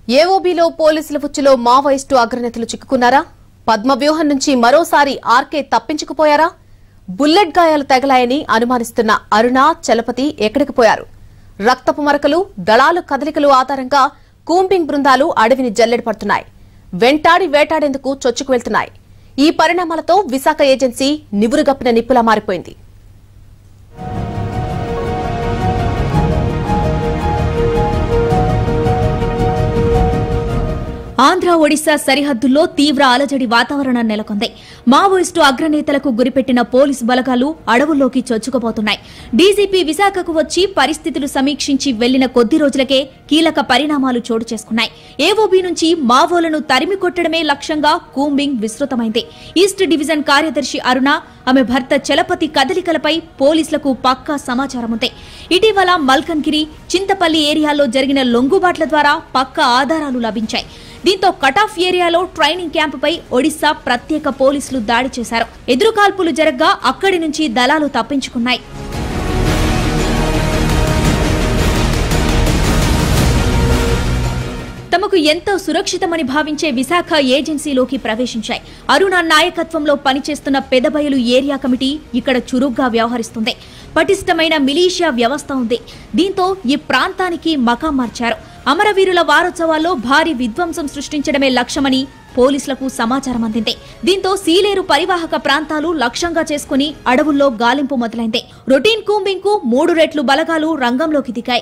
ఏఓబీలో పోలీసుల ఉచ్చులో మావోయిస్టు అగ్రనేతలు చిక్కుకున్నారా పద్మవ్యూహం నుంచి మరోసారి ఆర్కే తప్పించుకుపోయారా బుల్లెట్ గాయాలు తగలాయని అనుమానిస్తున్న అరుణ చలపతి ఎక్కడికి పోయారు రక్తపు మరకలు దళాలు కదలికలు ఆధారంగా కూంబింగ్ బృందాలు అడవిని జల్లెడ పడుతున్నాయి వెంటాడి వేటాడేందుకు చొచ్చుకు వెళ్తున్నాయి ఈ పరిణామాలతో విశాఖ ఏజెన్సీ నివురుగప్పిన నిప్పులా మారిపోయింది ఆంధ్ర ఒడిశా సరిహద్దుల్లో తీవ్ర అలజడి వాతావరణం నెలకొంది మావోయిస్టు అగ్రనేతలకు గురిపెట్టిన పోలీసు బలగాలు అడవుల్లోకి చొచ్చుకుపోతున్నాయి డీజీపీ విశాఖకు వచ్చి పరిస్థితులు సమీక్షించి వెళ్లిన కొద్ది రోజులకే కీలక పరిణామాలు చోటు చేసుకున్నాయి ఏవోబీ నుంచి మావోలను తరిమి కొట్టడమే లక్ష్యంగా కూంబింగ్ విస్తృతమైంది ఈస్ట్ డివిజన్ కార్యదర్శి అరుణ ఆమె భర్త చలపతి కదలికలపై పోలీసులకు పక్కా సమాచారం ఉంది ఇటీవల మల్కన్గిరి చింతపల్లి ఏరియాల్లో జరిగిన లొంగుబాట్ల ద్వారా పక్కా ఆధారాలు లభించాయి దీంతో కటాఫ్ ఏరియాలో ట్రైనింగ్ క్యాంపుపై ఒడిశా ప్రత్యేక పోలీసులు దాడి చేశారు ఎదురుకాల్పులు జరగ్గా అక్కడి నుంచి దళాలు తప్పించుకున్నాయి తమకు ఎంతో సురక్షితమని భావించే విశాఖ ఏజెన్సీలోకి ప్రవేశించాయి అరుణ నాయకత్వంలో పనిచేస్తున్న పెదబయలు ఏరియా కమిటీ ఇక్కడ చురుగ్గా వ్యవహరిస్తుంది పటిష్టమైన మిలీషియా వ్యవస్థ ఉంది దీంతో ఈ ప్రాంతానికి మకాం మార్చారు అమరవీరుల వారోత్సవాల్లో భారీ విధ్వంసం సృష్టించడమే లక్ష్యమని పోలీసులకు సమాచారం అందింది దీంతో సీలేరు పరివాహక ప్రాంతాలు లక్ష్యంగా చేసుకుని అడవుల్లో గాలింపు మొదలైంది రొటీన్ కూంబింగ్ కు మూడు రెట్లు బలగాలు రంగంలోకి దిగాయి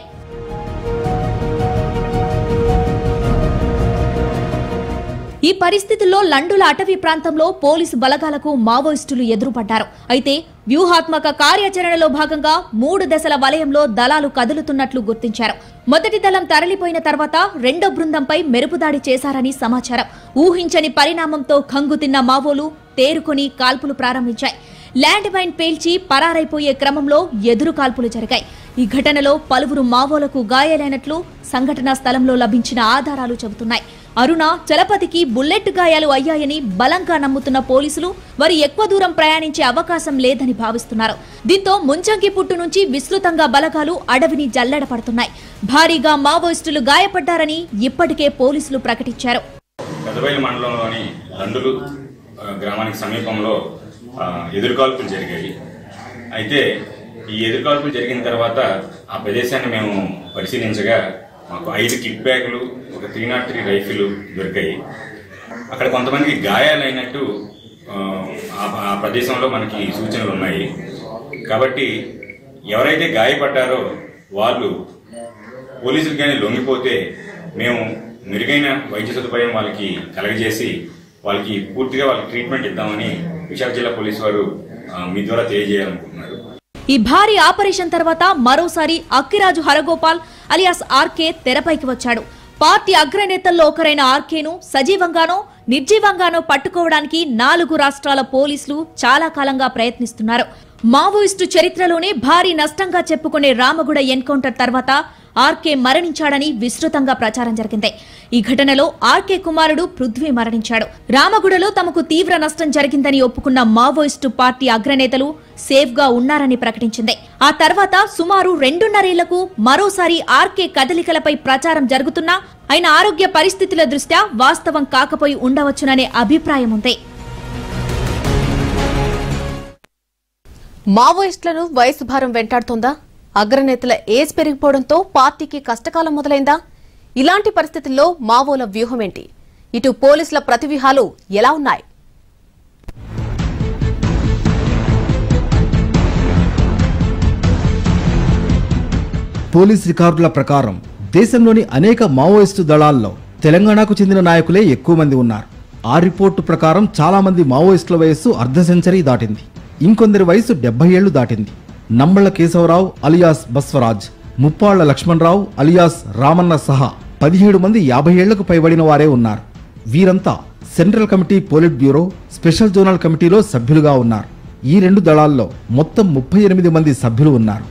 ఈ పరిస్థితుల్లో లండుల అటవీ ప్రాంతంలో పోలీసు బలగాలకు మావోయిస్టులు ఎదురుపడ్డారు అయితే వ్యూహాత్మక కార్యాచరణలో భాగంగా మూడు దశల వలయంలో దళాలు కదులుతున్నట్లు గుర్తించారు మొదటి దళం తరలిపోయిన తర్వాత రెండో బృందంపై మెరుపుదాడి చేశారని సమాచారం ఊహించని పరిణామంతో కంగుతిన్న మావోలు తేరుకొని కాల్పులు ప్రారంభించాయి ల్యాండ్ మైన్ పేల్చి పరారైపోయే క్రమంలో ఎదురు కాల్పులు జరిగాయి ఈ ఘటనలో పలువురు మావోలకు గాయాలైనట్లు సంఘటనా స్థలంలో లభించిన ఆధారాలు చెబుతున్నాయి అరుణ చలపతికి బుల్లెట్ గాయాలు అయ్యాయని బలంగా నమ్ముతున్న పోలీసులు వారు ఎక్కువ దూరం ప్రయాణించే అవకాశం లేదని భావిస్తున్నారు దీంతో ముంచంకి పుట్టు నుంచి విస్తృతంగా బలగాలు అడవిని జల్లెడ పడుతున్నాయి భారీగా మావోయిస్టులు గాయపడ్డారని ఇప్పటికే పోలీసులు ప్రకటించారు పెదబయలు మండలంలోని లండులు ఆ, గ్రామానికి సమీపంలో ఆ, ఎదురుకాల్పులు జరిగాయి అయితే ఈ ఎదురుకాల్పులు జరిగిన తర్వాత ఆ ప్రదేశాన్ని మేము పరిశీలించగా మాకు ఐదు కిక్ బ్యాగులు ఒక త్రీ నాట్ త్రీ రైఫిల్ దొరికాయి అక్కడ కొంతమందికి గాయాలైనట్టు ఆ, ఆ- ఆ ప్రదేశంలో మనకి సూచనలు ఉన్నాయి కాబట్టి ఎవరైతే గాయపడ్డారో వాళ్ళు పోలీసులు కానీ లొంగిపోతే మేము మెరుగైన వైద్య సదుపాయం వాళ్ళకి కలగజేసి వాళ్ళకి పూర్తిగా వాళ్ళకి ట్రీట్మెంట్ ఇద్దామని విశాఖ జిల్లా పోలీసు వారు ఆ, మీ ద్వారా తెలియజేయాలనుకుంటున్నారు ఈ భారీ ఆపరేషన్ తర్వాత మరోసారి అక్కిరాజు హరగోపాల్ అలియాస్ ఆర్కే తెరపైకి వచ్చాడు పార్టీ అగ్రనేతల్లో ఒకరైన ఆర్కేను సజీవంగానో నిర్జీవంగానో పట్టుకోవడానికి నాలుగు రాష్ట్రాల పోలీసులు చాలా కాలంగా ప్రయత్నిస్తున్నారు మావోయిస్టు చరిత్రలోనే భారీ నష్టంగా చెప్పుకునే రామగుడ ఎన్కౌంటర్ తర్వాత ఆర్కే మరణించాడని విస్తృతంగా ప్రచారం జరిగింది ఈ ఘటనలో ఆర్కే కుమారుడు పృథ్వీ మరణించాడు రామగుడలో తమకు తీవ్ర నష్టం జరిగిందని ఒప్పుకున్న మావోయిస్టు పార్టీ అగ్రనేతలు సేఫ్ గా ఉన్నారని ప్రకటించింది ఆ తర్వాత సుమారు రెండున్నరేళ్లకు మరోసారి ఆర్కే కదలికలపై ప్రచారం జరుగుతున్నా ఆయన ఆరోగ్య పరిస్థితుల దృష్ట్యా వాస్తవం కాకపోయి ఉండవచ్చుననే అభిప్రాయం ఉంది మావోయిస్టులను వయసు భారం వెంటాడుతోందా అగ్రనేతల ఏజ్ పెరిగిపోవడంతో పార్టీకి కష్టకాలం మొదలైందా ఇలాంటి పరిస్థితుల్లో మావోల వ్యూహం ఏంటి ఇటు పోలీసుల ప్రతివ్యూహాలు ఎలా ఉన్నాయి పోలీస్ రికార్డుల ప్రకారం దేశంలోని అనేక మావోయిస్టు దళాల్లో తెలంగాణకు చెందిన నాయకులే ఎక్కువ మంది ఉన్నారు ఆ రిపోర్టు ప్రకారం చాలా మంది మావోయిస్టుల వయస్సు అర్ధ సెంచరీ దాటింది ఇంకొందరి వయసు డెబ్బై ఏళ్లు దాటింది నంబళ్ల కేశవరావు అలియాస్ బస్వరాజ్ ముప్పాళ్ల లక్ష్మణరావు అలియాస్ రామన్న సహా పదిహేడు మంది యాభై ఏళ్లకు పైబడిన వారే ఉన్నారు వీరంతా central committee politburo special zonal కమిటీలో సభ్యులుగా ఉన్నారు ఈ రెండు దళాల్లో మొత్తం ముప్పై ఎనిమిది మంది సభ్యులు ఉన్నారు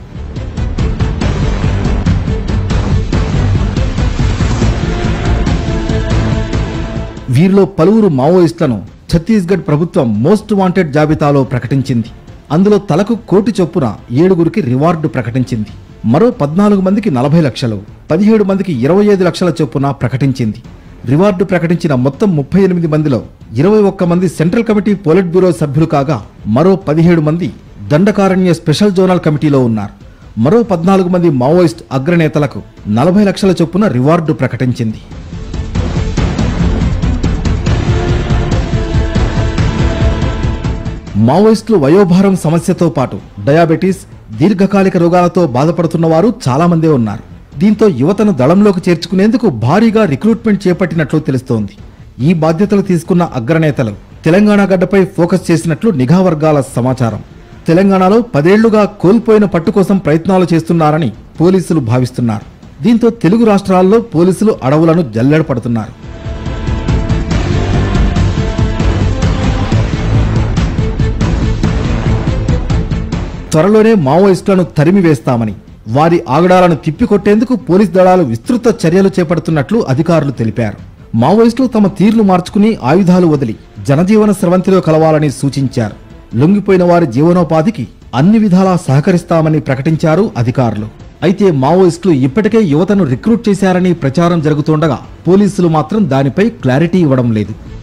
వీరిలో పలువురు మావోయిస్టులను ఛత్తీస్గఢ్ ప్రభుత్వం మోస్ట్ వాంటెడ్ జాబితాలో ప్రకటించింది అందులో తలకు కోటి చొప్పున ఏడుగురికి రివార్డు ప్రకటించింది మరో పద్నాలుగు మందికి నలభై లక్షలు పదిహేడు మందికి ఇరవై ఐదు లక్షల చొప్పున ప్రకటించింది రివార్డు ప్రకటించిన మొత్తం ముప్పై ఎనిమిది మందిలో ఇరవై ఒక్క మంది సెంట్రల్ కమిటీ పోలిట్ బ్యూరో సభ్యులు కాగా మరో పదిహేడు మంది దండకారణ్య స్పెషల్ జోనల్ కమిటీలో ఉన్నారు మరో పద్నాలుగు మంది మావోయిస్ట్ అగ్రనేతలకు నలభై లక్షల చొప్పున రివార్డు ప్రకటించింది మావోయిస్టులు వయోభారం సమస్యతో పాటు డయాబెటీస్ దీర్ఘకాలిక రోగాలతో బాధపడుతున్న వారు చాలా మందే ఉన్నారు దీంతో యువతను దళంలోకి చేర్చుకునేందుకు భారీగా రిక్రూట్మెంట్ చేపట్టినట్లు తెలుస్తోంది ఈ బాధ్యతలు తీసుకున్న అగ్రనేతలు తెలంగాణ గడ్డపై ఫోకస్ చేసినట్లు నిఘా వర్గాల సమాచారం తెలంగాణలో పదేళ్లుగా కోల్పోయిన పట్టు కోసం ప్రయత్నాలు చేస్తున్నారని పోలీసులు భావిస్తున్నారు దీంతో తెలుగు రాష్ట్రాల్లో పోలీసులు అడవులను జల్లెడపడుతున్నారు త్వరలోనే మావోయిస్టులను తరిమి వేస్తామని వారి ఆగడాలను తిప్పికొట్టేందుకు పోలీస్ దళాలు విస్తృత చర్యలు చేపడుతున్నట్లు అధికారులు తెలిపారు మావోయిస్టులు తమ తీర్లు మార్చుకుని ఆయుధాలు వదిలి జనజీవన స్రవంతిలో కలవాలని సూచించారు లొంగిపోయిన వారి జీవనోపాధికి అన్ని విధాలా సహకరిస్తామని ప్రకటించారు అధికారులు అయితే మావోయిస్టులు ఇప్పటికే యువతను రిక్రూట్ చేశారని ప్రచారం జరుగుతుండగా పోలీసులు మాత్రం దానిపై క్లారిటీ ఇవ్వడం లేదు